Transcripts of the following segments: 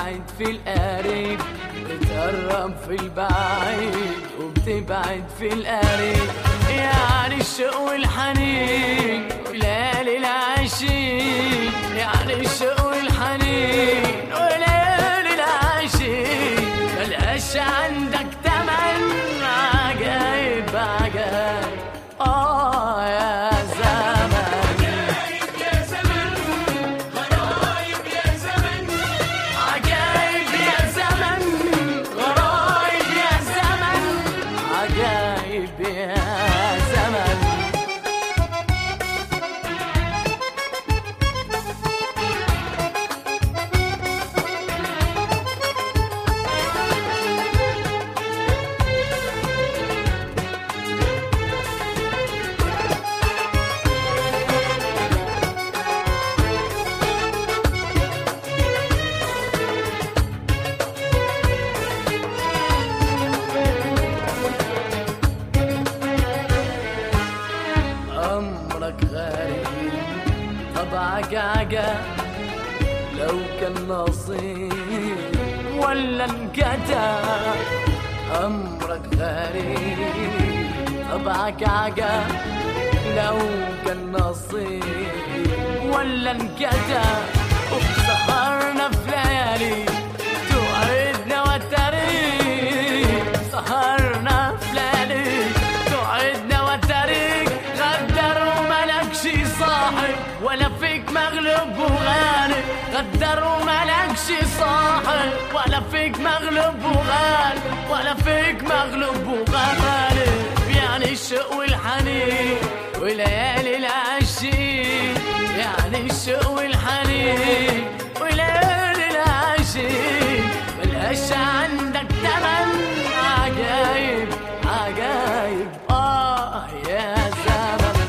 وبتبعد في القريب بتقرب في البعيد وبتبعد في القريب يعني الشوق والحنين وليالي العشيق يعني الشوق والحنين وليالي العشيق ملقاش عندك تمن عجايب عجايب اه يا زمن عجايب يا زمن غرايب يا زمن عجايب يا زمن أمرك غريب طبعك عجب لو كان نصيب ولا انكتب أمرك غريب طبعك عجب لو كان نصيب ولا انكتب وسهرنا في ليالي توعدنا والتاريخ سهرنا في ليالي توعدنا والتاريخ غدر وملكش صاحب ولا فيك مغلوب وغالب غدر وملكش صاحب ولا فيك مغلوب وغالب ولا فيك مغلوب وغالب يعني الشوق والحنين وليالي العشيق يعني الشوق والحنين وليالي العشيق ملقاش عندك تمن عجايب عجايب اه يا زمن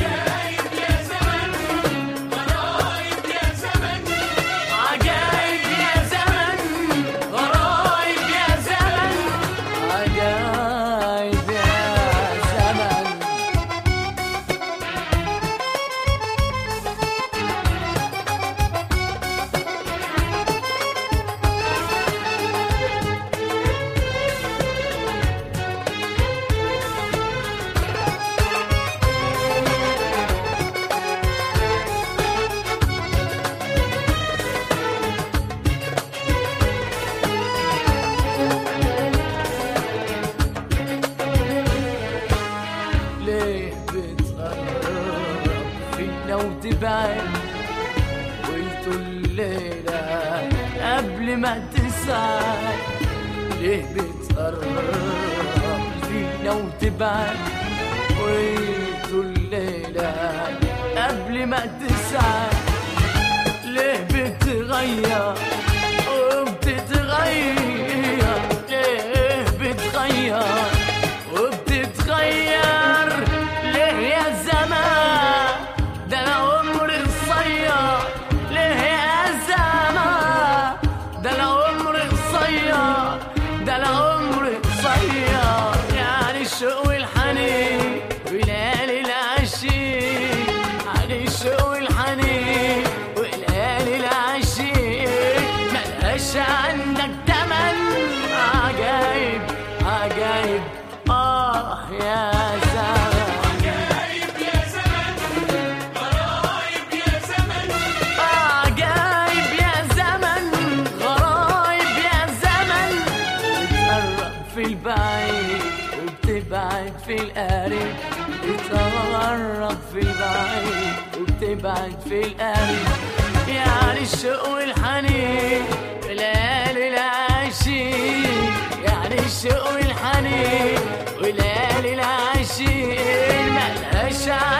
عجايب يا زمن غرايب يا زمن عجايب يا زمن ليه بتقرب فينا وتبعد ويطول الليلة قبل ما تسعد ليه بتقرب فينا وتبعد ويطول الليلة قبل ما تسعد ليه بتغير وبتتغير ليه بتغير وبتتغير ليه يا زمان ده انا عمري قصير ليه يا زمان ده انا عمري قصير ده انا عمري قصير يعني الشوق والحنين وليالي العشيق يعني الشوق والحنين وليالي العشيق ملقاش عندك تمن عجايب عجايب اه يا زمان عجايب يا زمن غرايب يا زمن بتقرب في البعيد وبتبعد في القريب بتقرب في البعيد وبتبعد في القريب يعني الشوق والحنين في ليالي العشيق يعني الشوق والحنين وليالي العشيق ملهاش